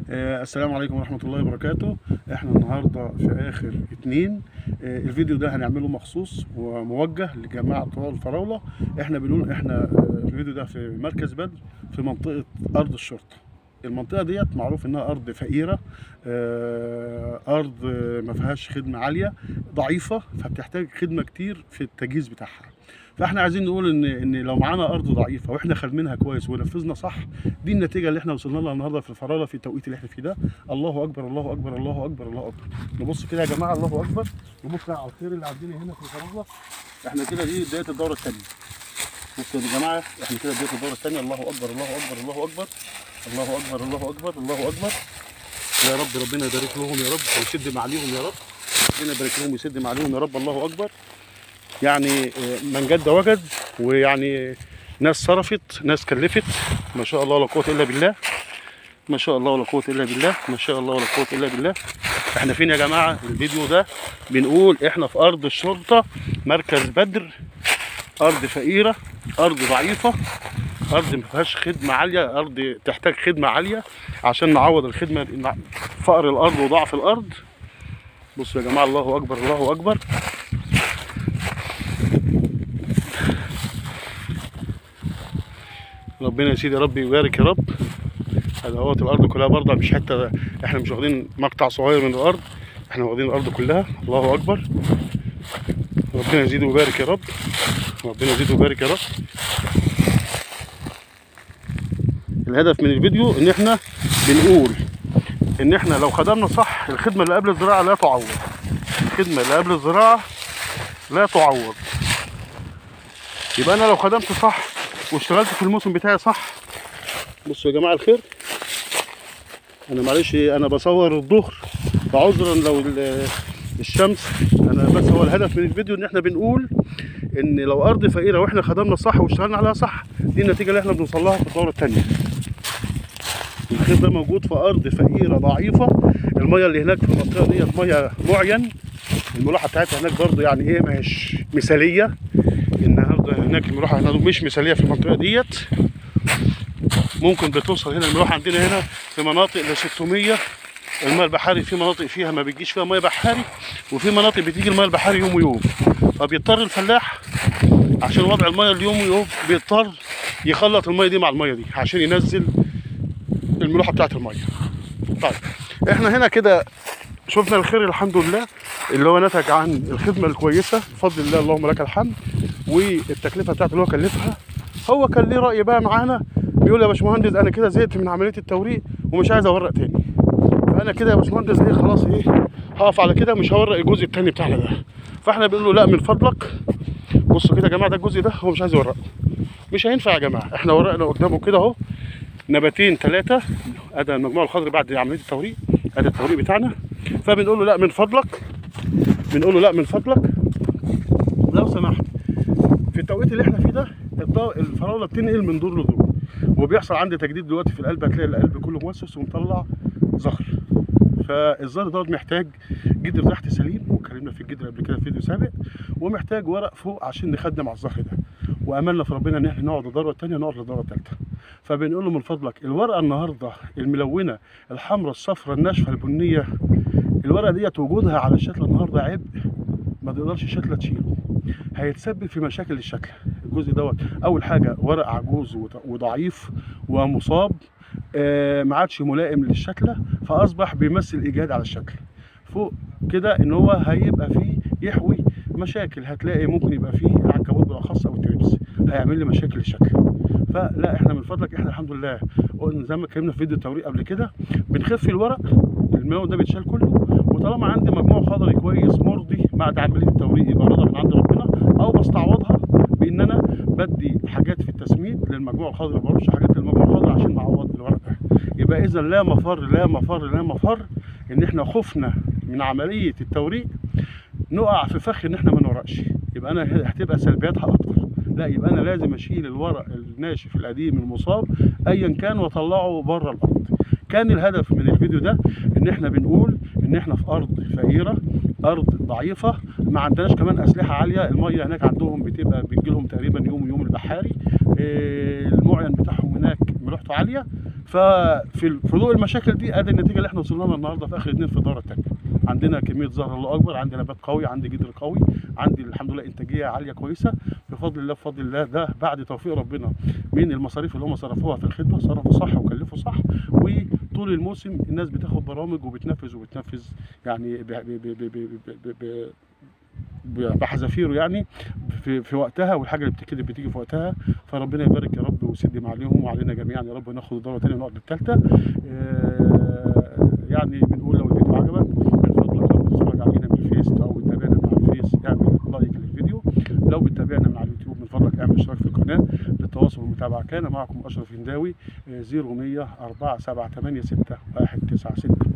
آه، السلام عليكم ورحمة الله وبركاته احنا النهاردة في اخر اتنين آه، الفيديو ده هنعمله مخصوص وموجه لجماعة طوال الفراولة احنا بنقول احنا آه، الفيديو ده في مركز بدر في منطقة ارض الشرطة المنطقة ديت معروف انها ارض فقيرة آه، ارض آه، ما فيهاش خدمة عالية ضعيفة فبتحتاج خدمة كتير في التجهيز بتاعها فاحنا عايزين نقول ان ان لو معانا ارض ضعيفه واحنا خدمينها كويس ونفذنا صح دي النتيجه اللي احنا وصلنا لها النهارده في الفراوله في التوقيت اللي احنا فيه ده الله اكبر الله اكبر الله اكبر الله اكبر نبص كده يا جماعه الله اكبر نبص على الخير اللي عندنا هنا في الفراوله احنا كده دي بدايه الدوره الثانيه بصوا يا جماعه احنا كده بدايه الدوره الثانيه الله اكبر الله اكبر الله اكبر الله اكبر الله اكبر الله اكبر يا رب ربنا يبارك لهم يا رب ويسد معاليهم يا رب ربنا يبارك لهم ويسد معاليهم يا رب الله اكبر يعني آه، من جد وجد ويعني ناس صرفت ناس كلفت ما شاء الله ولا قوه الا بالله ما شاء الله ولا قوه الا بالله ما شاء الله ولا قوه الا بالله احنا فين يا جماعه الفيديو ده بنقول احنا في ارض الشرطه مركز بدر ارض فقيره ارض ضعيفه ارض ما فيهاش خدمه عاليه ارض تحتاج خدمه عاليه عشان نعوض الخدمه فقر الارض وضعف الارض بصوا يا جماعه الله اكبر الله اكبر ربنا يا سيدي يا رب يبارك يا رب ادوات الارض كلها برضه مش حته احنا مش واخدين مقطع صغير من الارض احنا واخدين الارض كلها الله اكبر ربنا يزيد ويبارك يا رب ربنا يزيد ويبارك يا رب الهدف من الفيديو ان احنا بنقول ان احنا لو خدمنا صح الخدمه اللي قبل الزراعه لا تعوض الخدمه اللي قبل الزراعه لا تعوض يبقى انا لو خدمت صح واشتغلت في الموسم بتاعي صح بصوا يا جماعه الخير انا معلش انا بصور الظهر فعذرا لو ال- الشمس انا بس هو الهدف من الفيديو ان احنا بنقول ان لو ارض فقيره واحنا خدمنا صح واشتغلنا عليها صح دي النتيجه اللي احنا بنوصل لها في الدوره الثانيه الخير ده موجود في ارض فقيره ضعيفه الميه اللي هناك في المنطقه ديت ميه معين الملوحه بتاعتها هناك برضو يعني ايه مش مثاليه النهارده هناك الملوحه هناك مش مثاليه في المنطقه ديت ممكن بتوصل هنا الملوحه عندنا هنا في مناطق ل 600 الماء البحري في مناطق فيها ما بتجيش فيها ميه بحري وفي مناطق بتيجي الماء البحري يوم ويوم فبيضطر الفلاح عشان وضع الميه اليوم ويوم بيضطر يخلط الميه دي مع الميه دي عشان ينزل الملوحه بتاعت الميه طيب احنا هنا كده شفنا الخير الحمد لله اللي هو نتج عن الخدمه الكويسه بفضل الله اللهم لك الحمد والتكلفه بتاعته اللي هو كلفها هو كان ليه راي بقى معانا بيقول يا باشمهندس انا كده زهقت من عمليه التوريق ومش عايز اورق تاني فانا كده يا باشمهندس ايه خلاص ايه هقف على كده مش هورق الجزء التاني بتاعنا ده فاحنا بنقول له لا من فضلك بصوا كده يا جماعه ده الجزء ده هو مش عايز يورقه مش هينفع يا جماعه احنا ورقنا قدامه كده اهو نباتين ثلاثه ادي المجموع الخضري بعد عمليه التوريق ادي التوريق بتاعنا فبنقول له لا من فضلك بنقول له لا من فضلك لو سمحت في التوقيت اللي احنا فيه ده الضوء- الفراوله بتنقل من دور لدور وبيحصل عندي تجديد دلوقتي في القلب هتلاقي القلب كله مؤسس ومطلع زهر فالزهر دوت محتاج جدر تحت سليم واتكلمنا في الجدر قبل كده في فيديو سابق ومحتاج ورق فوق عشان نخدم على الزهر ده واملنا في ربنا ان احنا نقعد الدوره الثانيه نقعد للدوره الثالثه فبنقول له من فضلك الورقه النهارده الملونه الحمراء الصفراء الناشفه البنيه الورقه ديت وجودها على الشتله النهارده عبء ما تقدرش الشتله تشيله هيتسبب في مشاكل الشتله الجزء دوت اول حاجه ورق عجوز وض- وضعيف ومصاب آه، ما عادش ملائم للشتله فاصبح بيمثل ايجاد على الشتله فوق كده ان هو هيبقى فيه يحوي مشاكل هتلاقي ممكن يبقى فيه العنكبوت بالاخص او التريبس هيعمل لي مشاكل الشتله فلا احنا من فضلك احنا الحمد لله قلنا زي ما اتكلمنا في فيديو التوريق قبل كده بنخفي الورق الملون ده بيتشال كله وطالما عندي مجموع خضري كويس مرضي بعد عمليه التوريق يبقى رضا من عند ربنا او بستعوضها بان انا بدي حاجات في التسميد للمجموع الخضري برش حاجات للمجموع الخضري عشان نعوض الورق ده يبقى اذا لا مفر لا مفر لا مفر ان احنا خفنا من عمليه التوريق نقع في فخ ان احنا ما نورقش يبقى انا هتبقى سلبياتها اكتر لا يبقى انا لازم اشيل الورق الناشف القديم المصاب ايا كان واطلعه بره الارض كان الهدف من الفيديو ده ان احنا بنقول ان احنا في ارض فقيره ارض ضعيفه ما عندناش كمان اسلحه عاليه الميه هناك عندهم بتبقى بتجي لهم تقريبا يوم يوم البحاري إيه، المعين بتاعهم هناك ملوحته عاليه ففي ال- في ضوء المشاكل دي ادي النتيجه اللي احنا وصلنا لها النهارده في اخر اتنين في الدوره الثانيه عندنا كميه زهر الله اكبر عندي نبات قوي عندي جدر قوي عندي الحمد لله انتاجيه عاليه كويسه بفضل الله بفضل الله ده بعد توفيق ربنا من المصاريف اللي هم صرفوها في الخدمه صرفوا صح وكلفوا صح وطول الموسم الناس بتاخد برامج وبتنفذ وبتنفذ يعني ب- ب- ب- ب- ب- ب- ب- ب- بحذافيره يعني في, في وقتها والحاجه اللي بتيجي بتيجي في وقتها فربنا يبارك يا رب ويسد عليهم وعلينا جميعا يا رب ناخد الدوره تاني ونقعد الثالثه يعني بنقول لو الفيديو عجبك من فضلك لو بتتفرج علينا من الفيس او بتتابعنا من على الفيس اعمل لايك للفيديو لو بتتابعنا من على اليوتيوب من فضلك اعمل اشتراك في القناه للتواصل والمتابعه كان معكم اشرف هنداوي 0100 478 6196